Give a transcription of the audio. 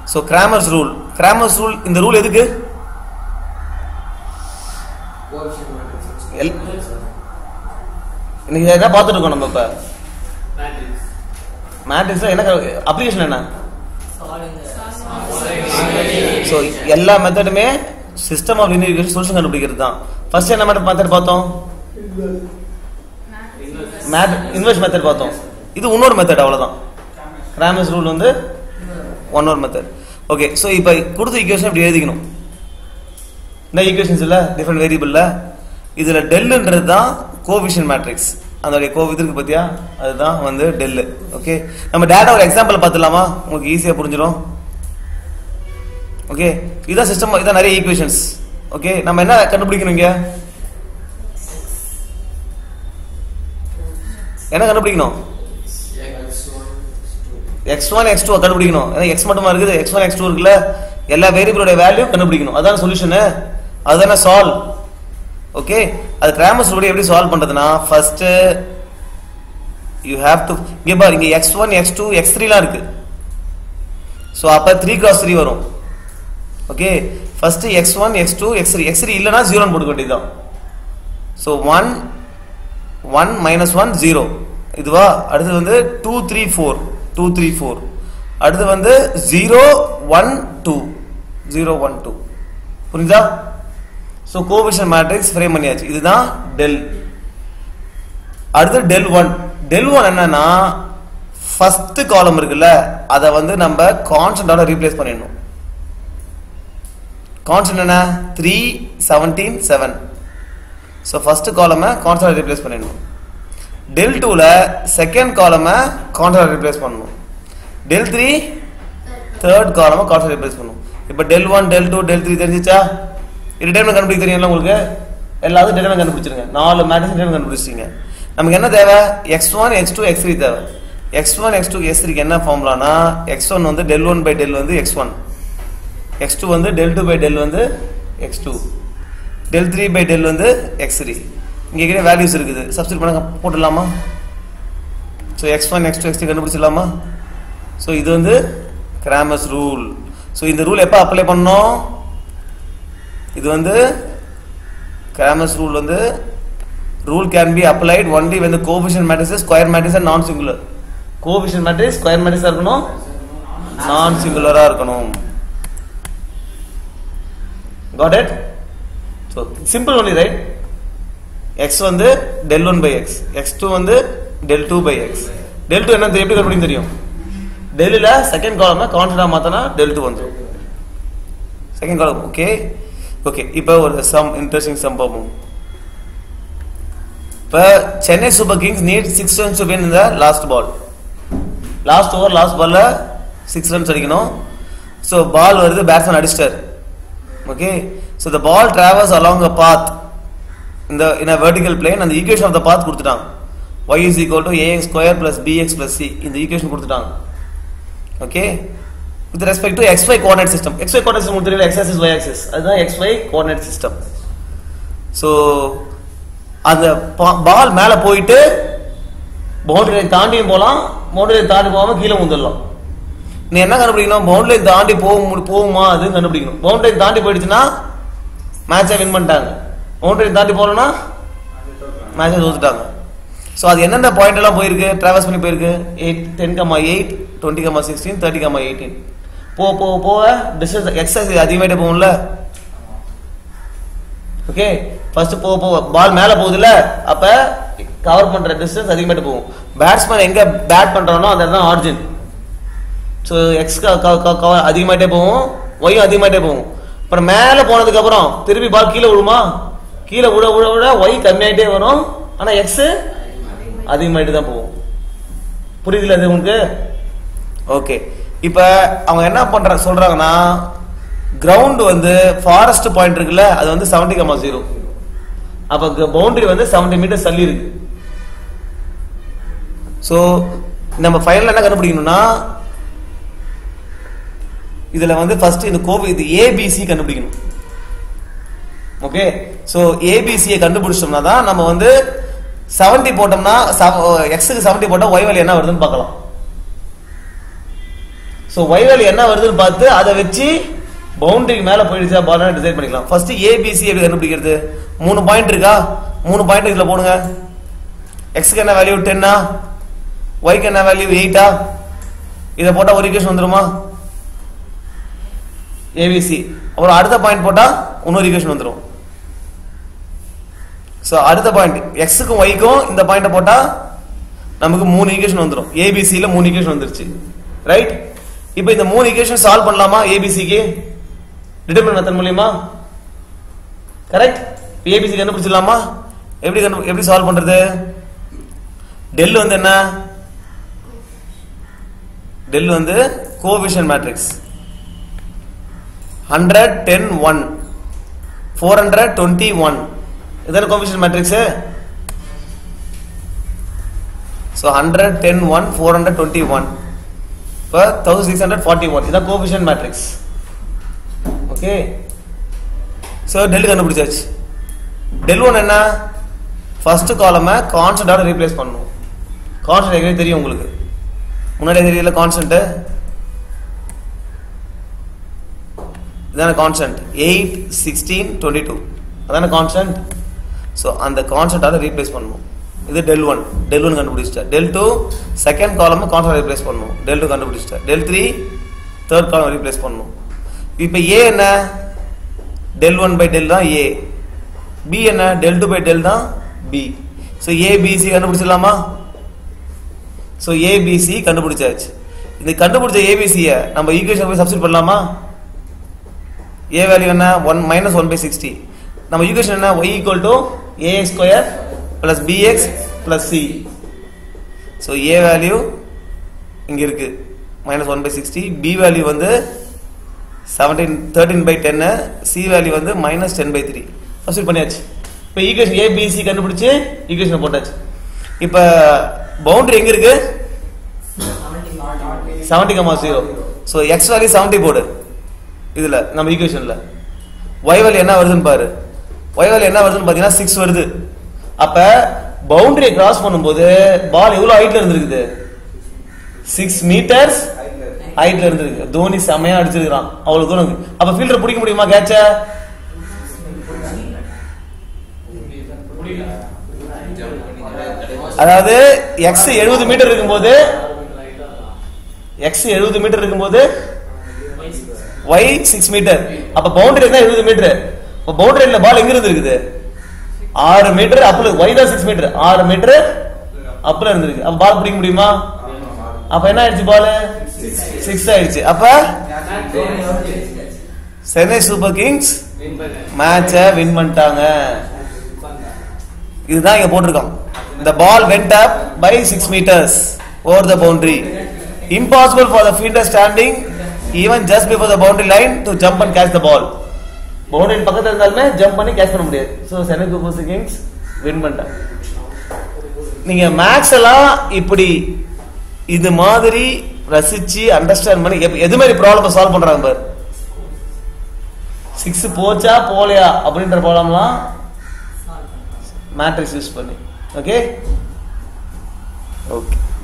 So Cramer's rule Cramer's rule இந்த rule எதுக்கு coefficient matrix எல் இன்னைக்கு எதாவது பார்த்துட்டு இருக்கோம் நம்ம இப்போ மேட்ரிக்ஸ் மேட்ரிக்ஸில் என்ன அப்ளிகேஷன் என்ன ஸோ எல்லா மெத்தடுமே சிஸ்டம் ஆஃப் லினியர் சொல்யூஷன் கண்டுபிடிக்கிறது தான் ஃபர்ஸ்ட் என்ன மெத்தட் மெத்தட் பார்த்தோம் மேட் இன்வெர்ஸ் மெத்தட் பார்த்தோம் இது இன்னொரு மெத்தட் அவ்வளவுதான் கிராமஸ் ரூல் வந்து ஒன் ஒரு மெத்தட் ஓகே ஸோ இப்போ கொடுத்த ஈக்குவேஷன் இப்படி எழுதிக்கணும் இந்த ஈக்குவேஷன்ஸ் இல்லை டிஃப்ரெண்ட் வேரியபிளில் இதில் டெல்லுன்றது தான் கோவிஷன் மேட்ரிக்ஸ் அதோடைய கோ இது இருக்கு பார்த்தியா அதுதான் வந்து டெல்லு ஓகே நம்ம டேட்டா ஒரு எக்ஸாம்பிள் பார்த்துலாமா உங்களுக்கு ஈஸியாக புரிஞ்சிடும் ஓகே இதான் சிஸ்டம் இதான் நிறைய ஈக்குவேஷன்ஸ் ஓகே நம்ம என்ன கண்டுபிடிக்கணும் இங்க என்ன கண்டுபிடிக்கணும் எக்ஸ் ஒன் எக்ஸ் டூ கண்டுபிடிக்கணும் ஏன்னா எக்ஸ் மட்டுமா இருக்குது எக்ஸ் ஒன் எக்ஸ் டூ இருக்குல்ல எல்லா வேரியபிளோட வேல்யூ கண்டுபிடிக்கணும் அதான் சொல்யூஷனு அதுதானே சால்வ் ஓகே அது கிராமஸ் ரூல் எப்படி சால்வ் பண்றதுன்னா ஃபர்ஸ்ட் யூ ஹேவ் டு இங்க பாரு இங்க X one X two X த்ரீலாம் இருக்கு ஸோ அப்போ த்ரீ கிராஸ் த்ரீ வரும் okay first X one X two X three X three இல்லைனா ஜீரோன்னு போட்டுக்க வேண்டியதுதான் so one one minus one zero இதுவா அடுத்து வந்து two three four two three four அடுத்து வந்து zero one two zero one two புரியுதா ஸோ கோவிஷன் மேட்ரிக்ஸ் ஃப்ரேம் பண்ணியாச்சு இதுதான் டெல் அடுத்து டெல் ஒன் டெல் ஒன் என்னன்னா ஃபர்ஸ்ட் காலம் இருக்குல்ல அதை வந்து நம்ம கான்ஸ்டன்டால ரீப்ளேஸ் பண்ணிடணும் கான்ஸ்டன்ட் என்ன three seventeen seven so first காலமை கான்ஸ்டன்ட் ரீப்ளேஸ் பண்ணிடணும் டெல் டூவில் செகண்ட் காலமை கான்ஸ்டன்ட் ரீப்ளேஸ் பண்ணணும் டெல் த்ரீ தேர்ட் காலமை கான்ஸ்டன்ட் ரீப்ளேஸ் பண்ணணும் இப்போ del one del two del three தெரிஞ்சிச்சா இது டைம் கண்டுபிடிக்க தெரியும்ல உங்களுக்கு எல்லாத்தையும் டேட்டா கண்டுபிடிச்சிருங்க நாலு மேட்ரிக்ஸ் டேட்டா கண்டுபிடிச்சிங்க நமக்கு என்ன தேவை x one X two X three தேவை x one X two x த்ரீக்கு என்ன ஃபார்முலானா எக்ஸ் ஒன் வந்து டெல் ஒன் பை டெல் வந்து எக்ஸ் ஒன் எக்ஸ் டூ வந்து டெல் டூ பை டெல் வந்து x two del three by del வந்து x three இங்கே இருக்கிற வேல்யூஸ் இருக்குது சப்ஸ்டிட் பண்ண போட்டுடலாமா so x one X two X three கண்டுபிடிச்சிடலாமா ஸோ இது வந்து கிராமஸ் ரூல் ஸோ இந்த ரூல் எப்போ அப்ளை பண்ணோம் இது வந்து கிராமஸ் ரூல் வந்து rule can be applied only when the coefficient matrix is square matrix and non singular coefficient matrix square matrix ஆ இருக்கணும் நான் சிங்குலரா இருக்கணும் got it so simple only right x வந்து del 1 by x x2 வந்து del 2 by x del 2 என்ன தெரியும் எப்படி கண்டுபிடிக்க தெரியும் டெல்லில் செகண்ட் காலமை கான்ஸ்டன்டாக மாற்றினா டெல் டூ வந்துடும் செகண்ட் காலம் ஓகே ஓகே இப்போ ஒரு சம் இன்ட்ரெஸ்டிங் சம் பார்ப்போம் இப்போ Chennai Super Kings need six runs to win இந்த last ball last over last பால்ல சிக்ஸ் ரன்ஸ் அடிக்கணும் ஸோ பால் வருது பேட்ஸ்மேன் அடிச்சிட்டார் okay so the ball travels along a path இந்த இன் அ வெர்டிகல் பிளேன் அந்த equation of the path கொடுத்துட்டாங்க y is equal to ax square plus bx plus c இந்த equation கொடுத்துட்டாங்க okay with respect to xy coordinate system xy coordinate system தெரியல x axis y axis அதுதான் xy coordinate system so அந்த ball மேல போயிட்டு boundary தாண்டியும் போகலாம் boundary தாண்டி போகாம கீழே வந்துடலாம் நீ என்ன கண்டுபிடிக்கணும் பவுண்டரி தாண்டி போக முடி- போகுமா அது கண்டுபிடிக்கணும் பவுண்டரி தாண்டி போயிடுச்சுன்னா மேட்சை வின் பண்ணிட்டாங்க பவுண்டரி தாண்டி போகலன்னா மேட்சை தோத்துட்டாங்க ஸோ அது எந்தெந்த பாயிண்ட் எல்லாம் போயிருக்கு டிராவல்ஸ் பண்ணி போயிருக்கு eight ten comma eight twenty comma sixteen thirty comma eighteen போ போக போக டிஸ்டன்ஸ் எக்ஸசைஸ் அதிகமாயிட்டே போகும்ல ஓகே ஃபர்ஸ்ட் போக போக பால் மேல போகுதுல அப்ப கவர் பண்ற டிஸ்டன்ஸ் அதிகமாயிட்டு போகும் பேட்ஸ்மேன் எங்க பேட் பண்றானோ அந்த தான் ஆர்ஜின் ஸோ எக்ஸ் அதிகமாயிட்டே போகும் ஒய்யும் அதிகமாயிட்டே போகும் அப்புறம் மேல போனதுக்கு அப்புறம் திருப்பி பால் கீழே விழுமா கீழே விழ விழ விழ ஒய் கம்மியாயிட்டே வரும் ஆனா எக்ஸ் அதிகமாயிட்டு தான் போகும் புரியுதுல அது உங்களுக்கு ஓகே இப்ப அவங்க என்ன பண்ற சொல்றாங்கன்னா கிரவுண்ட் வந்து ஃபாரஸ்ட் பாயிண்ட் இருக்குல்ல அது வந்து செவன்டி கமா ஜீரோ அப்ப பவுண்டரி வந்து செவன்டி மீட்டர் தள்ளி இருக்கு ஸோ நம்ம ஃபைனல் என்ன கண்டுபிடிக்கணும்னா இதுல வந்து ஃபர்ஸ்ட் இந்த கோவி இது ஏபிசி கண்டுபிடிக்கணும் ஓகே ஸோ ஏபிசியை கண்டுபிடிச்சோம்னா தான் நம்ம வந்து செவன்டி போட்டோம்னா எக்ஸுக்கு செவன்டி போட்டா ஒய் வேல்யூ என்ன வருதுன்னு பார்க்கலாம் ஸோ ஒய் வேல்யூ என்ன வருதுன்னு பார்த்து அதை வச்சு பவுண்டரிக்கு மேல போயிடுச்சா பால் டிசைட் பண்ணிக்கலாம் ஃபர்ஸ்ட் ஏபிசி எப்படி கண்டுபிடிக்கிறது மூணு பாயிண்ட் இருக்கா மூணு பாயிண்ட் இதுல போடுங்க எக்ஸ்க்கு என்ன வேல்யூ டென்னா ஒய்க்கு என்ன வேல்யூ எயிட்டா இதை போட்டா ஒரு ஈக்குவேஷன் வந்துருமா ஏபிசி அப்புறம் அடுத்த பாயிண்ட் போட்டா இன்னொரு ஈக்குவேஷன் வந்துரும் ஸோ அடுத்த பாயிண்ட் எக்ஸுக்கும் ஒய்க்கும் இந்த பாயிண்ட்டை போட்டா நமக்கு மூணு ஈக்குவேஷன் வந்துரும் ஏபிசியில் மூணு ஈக்குவேஷன் வந்துருச்சு ரைட் இப்போ இந்த மூணு ஈக்குவேஷன் சால்வ் பண்ணலாமா ஏபிசிக்கு டிட்டர்மின் மெத்தட் மூலியமா கரெக்ட் ஏபிசி கண்டுபிடிச்சிடலாமா எப்படி கண்டு எப்படி சால்வ் பண்றது டெல் வந்து என்ன டெல் வந்து coefficient matrix hundred ten one four hundred twenty one இதான coefficient matrix so hundred ten one four hundred twenty one இப்போ thousand six hundred forty one இதான் coefficient matrix okay so del கண்டுபிடிச்சாச்சு del one என்ன first காலமை கான்ஸ்டன்டோட replace பண்ணணும் constant எங்களுக்கு தெரியும் உங்களுக்கு முன்னாடியே தெரியல கான்ஸ்டன்ட் இதான constant eight sixteen twenty two அதான கான்ஸ்டன்ட் ஸோ அந்த கான்ஸ்டன்டால ரீப்ளேஸ் பண்ணணும் இது del one del one கண்டுபிடிச்சிட்டா del two second column constant replace பண்ணணும் டெல் டூ கண்டுபிடிச்சிட்டா del three third column replace பண்ணணும் இப்போ ஏ என்ன டெல் ஒன் பை டெல் தான் ஏ பி என்ன டெல் டூ பை டெல் தான் பி ஸோ ஏபிசி கண்டுபிடிச்சிடலாமா so abc கண்டுபிடிச்சாச்சு இந்த கண்டுபிடிச்ச ஏபிசியை நம்ம ஈக்குவேஷன் போய் சப்ஸ்டிட் பண்ணலாமா ஏ வேல்யூ என்ன one minus one by sixty நம்ம ஈக்குவேஷன் என்ன y equal to a square plus b x plus c so A value இங்கே இருக்கு minus one by sixty b value வந்து செவன்டீன் தேர்ட்டின் பை டென்னு c value வந்து minus ten by three substitute பண்ணியாச்சு இப்போ equation ABC கண்டுபிடிச்சு ஈக்குவேஷனை போட்டாச்சு இப்போ பவுண்டரி எங்க இருக்கு seventy comma zero so x value seventy போடு இதுல நம்ம ஈக்குவேஷன்ல ஒய் வேல்யூ என்ன வருதுன்னு பாரு ஒய் வேல்யூ என்ன வருதுன்னு பாத்தீங்கன்னா சிக்ஸ் வருது அப்ப பவுண்டரியை கிராஸ் பண்ணும்போது பால் எவ்வளவு ஹைட்ல இருந்திருக்குது சிக்ஸ் மீட்டர்ஸ் ஹைட்ல இருந்திருக்கு தோனி செமையா அடிச்சிருக்கான் அவ்வளவு தூரம் இருக்கு. அப்ப ஃபீல்டர் பிடிக்க முடியுமா கேட்ச அதாவது எக்ஸ் எழுபது மீட்டர் இருக்கும்போது எக்ஸ் எழுபது மீட்டர் இருக்கும்போது ஒய் சிக்ஸ் மீட்டர் அப்ப பவுண்டரி தான் எழுபது மீட்டர் இப்ப பவுண்டரியில பால் எங்க இருந்து இருக்குது ஆறு மீட்டர் அப்ல ஒய் தான் சிக்ஸ் மீட்டர் ஆறு மீட்டர் அப்ல இருந்திருக்கு அப்ப பால் பிடிக்க முடியுமா அப்ப என்ன ஆயிடுச்சு பால் சிக்ஸ் ஆயிடுச்சு அப்ப சென்னை சூப்பர் கிங்ஸ் மேட்சை வின் பண்ணிட்டாங்க இதுதான் இங்க போட்டிருக்கோம் the ball went up by 6 meters over the boundary impossible for the fielder standing even just before the boundary line to jump and catch the ball boundary பக்கத்துல இருந்தாலுமே jump பண்ணி catch பண்ண முடியாது so Chennai Super Kings win பண்ணிட்டாங்க நீங்க maths எல்லாம் இப்படி இது மாதிரி ரசிச்சு அண்டர்ஸ்டாண்ட் பண்ணி எப்ப- எது மாதிரி ப்ராப்ளம் சால்வ் பண்றாங்க பாரு சிக்ஸ் போச்சா போலையா அப்படின்ற ப்ராப்ளம்லாம் மேட்ரிக்ஸ் யூஸ் பண்ணி ஓகே ஓகே